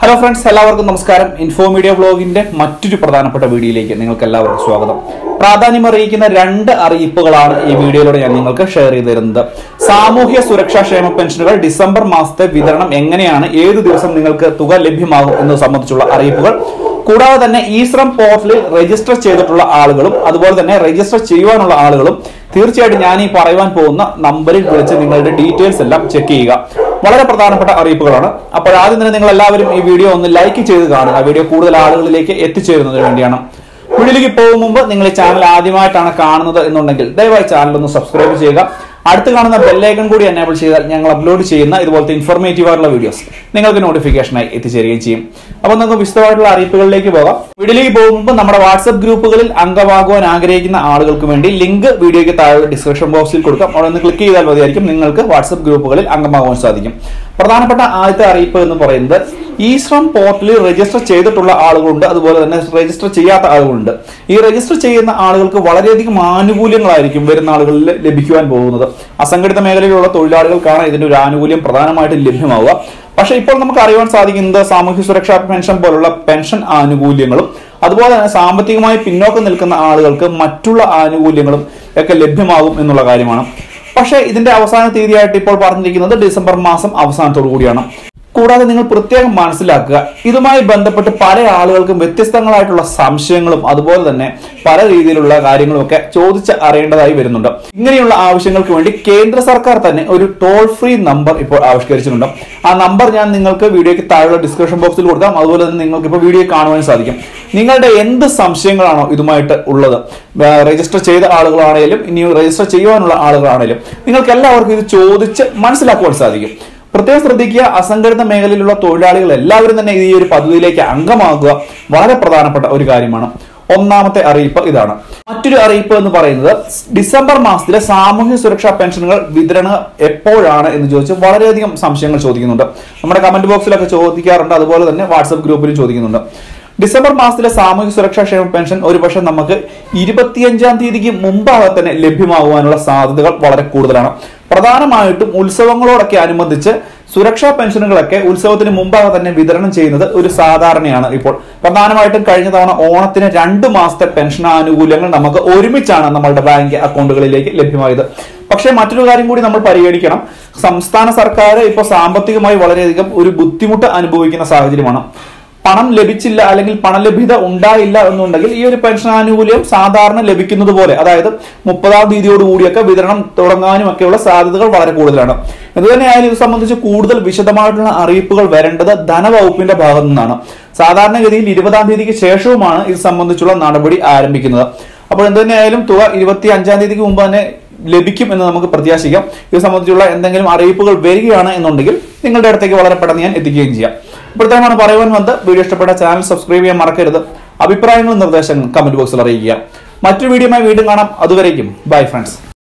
hello friends എല്ലാവർക്കും നമസ്കാരം info media വ്ളോഗിന്റെ മറ്റൊരു പ്രധാനപ്പെട്ട വീഡിയോയിലേക്ക് നിങ്ങൾക്ക് എല്ലാവർക്കും സ്വാഗതം പ്രാധാന്യം അറിയിക്കുന്ന രണ്ട് അറിയിപ്പുകളാണ് ഈ വീഡിയോയിലൂടെ ഞാൻ നിങ്ങൾക്ക് ഷെയർ ചെയ്ത് തരുന്നത് സാമൂഹ്യ സുരക്ഷാ ക്ഷേമ പെൻഷനുകൾ ഡിസംബർ മാസത്തെ വിതരണം എങ്ങനെയാണ് ഏത് ദിവസം നിങ്ങൾക്ക് തുക ലഭ്യമാകും എന്നത് സംബന്ധിച്ചുള്ള അറിയിപ്പുകൾ കൂടാതെ തന്നെ ഈ ശ്രം പോർട്ടലിൽ രജിസ്റ്റർ ചെയ്തിട്ടുള്ള ആളുകളും അതുപോലെ തന്നെ രജിസ്റ്റർ ചെയ്യുവാനുള്ള ആളുകളും തീർച്ചയായിട്ടും ഞാൻ ഈ പറയുവാൻ പോകുന്ന നമ്പറിൽ വിളിച്ച് നിങ്ങളുടെ ഡീറ്റെയിൽസ് എല്ലാം ചെക്ക് ചെയ്യുക വളരെ പ്രധാനപ്പെട്ട അറിയിപ്പുകളാണ് അപ്പോൾ ആദ്യം തന്നെ നിങ്ങൾ എല്ലാവരും ഈ വീഡിയോ ഒന്ന് ലൈക്ക് ചെയ്ത് കാണുക വീഡിയോ കൂടുതൽ ആളുകളിലേക്ക് എത്തിച്ചേരുന്നതിന് വേണ്ടിയാണ് വീഡിയോയിലേക്ക് പോകും മുമ്പ് നിങ്ങൾ ഈ ചാനൽ ആദ്യമായിട്ടാണ് കാണുന്നത് എന്നുണ്ടെങ്കിൽ ദയവായി ചാനൽ ഒന്ന് സബ്സ്ക്രൈബ് ചെയ്യുക അടുത്ത് കാണുന്ന ബെല്ലൈക്കൺ കൂടി എനേബിൾ ചെയ്താൽ ഞങ്ങൾ അപ്ലോഡ് ചെയ്യുന്ന ഇതുപോലത്തെ ഇൻഫോർമേറ്റീവ് ആയിട്ടുള്ള വീഡിയോസ് നിങ്ങൾക്ക് നോട്ടിഫിക്കേഷനായി എത്തിച്ചേരുകയും ചെയ്യും അപ്പോൾ നമുക്ക് വിശദമായിട്ടുള്ള അറിയിപ്പുകളിലേക്ക് പോകാം വീഡിയോയിലേക്ക് പോകും മുമ്പ് നമ്മുടെ വാട്സ്ആപ്പ് ഗ്രൂപ്പുകളിൽ അംഗമാകുവാൻ ആഗ്രഹിക്കുന്ന ആളുകൾക്ക് വേണ്ടി ലിങ്ക് വീഡിയോയ്ക്ക് താഴെ ഡിസ്ക്രിപ്ഷൻ ബോക്സിൽ കൊടുക്കാം അവിടെ ഒന്ന് ക്ലിക്ക് ചെയ്താൽ മതിയായിരിക്കും നിങ്ങൾക്ക് വാട്സ്ആപ്പ് ഗ്രൂപ്പുകളിൽ അംഗമാകുവാൻ സാധിക്കും പ്രധാനപ്പെട്ട ആദ്യത്തെ അറിയിപ്പ് എന്ന് പറയുന്നത് ഈ ശ്രം പോർട്ടലിൽ രജിസ്റ്റർ ചെയ്തിട്ടുള്ള ആളുകളുണ്ട് അതുപോലെ തന്നെ രജിസ്റ്റർ ചെയ്യാത്ത ആളുകളുണ്ട് ഈ രജിസ്റ്റർ ചെയ്യുന്ന ആളുകൾക്ക് വളരെയധികം ആനുകൂല്യങ്ങളായിരിക്കും വരുന്ന ആളുകളിൽ ലഭിക്കുവാൻ പോകുന്നത് അസംഘടിത മേഖലയിലുള്ള തൊഴിലാളികൾക്കാണ് ഇതിന്റെ ഒരു ആനുകൂല്യം പ്രധാനമായിട്ടും ലഭ്യമാവുക പക്ഷേ ഇപ്പോൾ നമുക്ക് അറിയുവാൻ സാധിക്കുന്നത് സാമൂഹ്യ സുരക്ഷാ പെൻഷൻ പോലുള്ള പെൻഷൻ ആനുകൂല്യങ്ങളും അതുപോലെ തന്നെ സാമ്പത്തികമായി പിന്നോക്കം നിൽക്കുന്ന ആളുകൾക്ക് മറ്റുള്ള ആനുകൂല്യങ്ങളും ഒക്കെ ലഭ്യമാകും എന്നുള്ള കാര്യമാണ് പക്ഷേ ഇതിന്റെ അവസാന തീയതിയായിട്ട് ഇപ്പോൾ പറഞ്ഞിരിക്കുന്നത് ഡിസംബർ മാസം അവസാനത്തോടു കൂടിയാണ് കൂടാതെ നിങ്ങൾ പ്രത്യേകം മനസ്സിലാക്കുക ഇതുമായി ബന്ധപ്പെട്ട് പല ആളുകൾക്കും വ്യത്യസ്തങ്ങളായിട്ടുള്ള സംശയങ്ങളും അതുപോലെ തന്നെ പല രീതിയിലുള്ള കാര്യങ്ങളും ഒക്കെ ചോദിച്ച് അറിയേണ്ടതായി വരുന്നുണ്ട് ഇങ്ങനെയുള്ള ആവശ്യങ്ങൾക്ക് വേണ്ടി കേന്ദ്ര സർക്കാർ തന്നെ ഒരു ടോൾ ഫ്രീ നമ്പർ ഇപ്പോൾ ആവിഷ്കരിച്ചിട്ടുണ്ട് ആ നമ്പർ ഞാൻ നിങ്ങൾക്ക് വീഡിയോയ്ക്ക് താഴെയുള്ള ഡിസ്ക്രിപ്ഷൻ ബോക്സിൽ കൊടുക്കാം അതുപോലെ തന്നെ നിങ്ങൾക്ക് ഇപ്പോൾ വീഡിയോ കാണുവാൻ സാധിക്കും നിങ്ങളുടെ എന്ത് സംശയങ്ങളാണോ ഇതുമായിട്ട് ഉള്ളത് രജിസ്റ്റർ ചെയ്ത ആളുകളാണേലും ഇനി രജിസ്റ്റർ ചെയ്യുവാനുള്ള ആളുകളാണേലും നിങ്ങൾക്ക് എല്ലാവർക്കും ഇത് ചോദിച്ച് മനസ്സിലാക്കുവാൻ സാധിക്കും പ്രത്യേകം ശ്രദ്ധിക്കുക അസംഘടിത മേഖലയിലുള്ള തൊഴിലാളികൾ എല്ലാവരും തന്നെ ഈ ഒരു പദ്ധതിയിലേക്ക് അംഗമാകുക വളരെ പ്രധാനപ്പെട്ട ഒരു കാര്യമാണ് ഒന്നാമത്തെ അറിയിപ്പ് ഇതാണ് മറ്റൊരു അറിയിപ്പ് എന്ന് പറയുന്നത് ഡിസംബർ മാസത്തിലെ സാമൂഹ്യ സുരക്ഷാ പെൻഷനുകൾ വിതരണം എപ്പോഴാണ് എന്ന് ചോദിച്ച് വളരെയധികം സംശയങ്ങൾ ചോദിക്കുന്നുണ്ട് നമ്മുടെ കമന്റ് ബോക്സിലൊക്കെ ചോദിക്കാറുണ്ട് അതുപോലെ തന്നെ വാട്സപ്പ് ഗ്രൂപ്പിലും ചോദിക്കുന്നുണ്ട് ഡിസംബർ മാസത്തിലെ സാമൂഹ്യ സുരക്ഷാ ക്ഷേമ പെൻഷൻ ഒരുപക്ഷെ നമുക്ക് ഇരുപത്തിയഞ്ചാം തീയതിക്ക് മുമ്പാകെ തന്നെ ലഭ്യമാകുവാനുള്ള സാധ്യതകൾ വളരെ കൂടുതലാണ് പ്രധാനമായിട്ടും ഉത്സവങ്ങളോടൊക്കെ അനുബന്ധിച്ച് സുരക്ഷാ പെൻഷനുകളൊക്കെ ഉത്സവത്തിന് മുമ്പാകെ തന്നെ വിതരണം ചെയ്യുന്നത് ഒരു സാധാരണയാണ് ഇപ്പോൾ പ്രധാനമായിട്ടും കഴിഞ്ഞ തവണ ഓണത്തിന് രണ്ട് മാസത്തെ പെൻഷൻ ആനുകൂല്യങ്ങൾ നമുക്ക് ഒരുമിച്ചാണ് നമ്മളുടെ ബാങ്ക് അക്കൗണ്ടുകളിലേക്ക് ലഭ്യമായത് പക്ഷേ മറ്റൊരു കാര്യം കൂടി നമ്മൾ പരിഗണിക്കണം സംസ്ഥാന സർക്കാർ ഇപ്പോൾ സാമ്പത്തികമായി വളരെയധികം ഒരു ബുദ്ധിമുട്ട് അനുഭവിക്കുന്ന സാഹചര്യമാണ് പണം ലഭിച്ചില്ല അല്ലെങ്കിൽ പണലഭ്യത ഉണ്ടായില്ല എന്നുണ്ടെങ്കിൽ ഈ ഒരു പെൻഷൻ ആനുകൂല്യം സാധാരണ ലഭിക്കുന്നത് പോലെ അതായത് മുപ്പതാം തീയതിയോട് കൂടിയൊക്കെ വിതരണം തുടങ്ങാനും ഒക്കെയുള്ള സാധ്യതകൾ വളരെ കൂടുതലാണ് ഇതുതന്നെയായാലും ഇത് സംബന്ധിച്ച് കൂടുതൽ വിശദമായിട്ടുള്ള അറിയിപ്പുകൾ വരേണ്ടത് ധനവകുപ്പിന്റെ ഭാഗത്തു നിന്നാണ് സാധാരണഗതിയിൽ ഇരുപതാം തീയതിക്ക് ശേഷവുമാണ് ഇത് സംബന്ധിച്ചുള്ള നടപടി ആരംഭിക്കുന്നത് അപ്പോൾ എന്തുതന്നെയായാലും തുക ഇരുപത്തി അഞ്ചാം തീയതിക്ക് മുമ്പ് തന്നെ ലഭിക്കും എന്ന് നമുക്ക് പ്രത്യാശിക്കാം ഇത് സംബന്ധിച്ചുള്ള എന്തെങ്കിലും അറിയിപ്പുകൾ വരികയാണ് എന്നുണ്ടെങ്കിൽ നിങ്ങളുടെ അടുത്തേക്ക് വളരെ പെട്ടെന്ന് ഞാൻ എത്തിക്കുകയും ചെയ്യാം ഇപ്പോഴത്തേമാണ് പറയുവാൻ വന്ന് വീഡിയോ ഇഷ്ടപ്പെട്ട ചാനൽ സബ്സ്ക്രൈബ് ചെയ്യാൻ മറക്കരുത് അഭിപ്രായങ്ങളും നിർദ്ദേശങ്ങളും കമന്റ് ബോക്സിൽ അറിയിക്കുക മറ്റൊരു വീഡിയോയുമായി വീണ്ടും കാണാം അതുവരേക്കും ബൈ ഫ്രണ്ട്സ്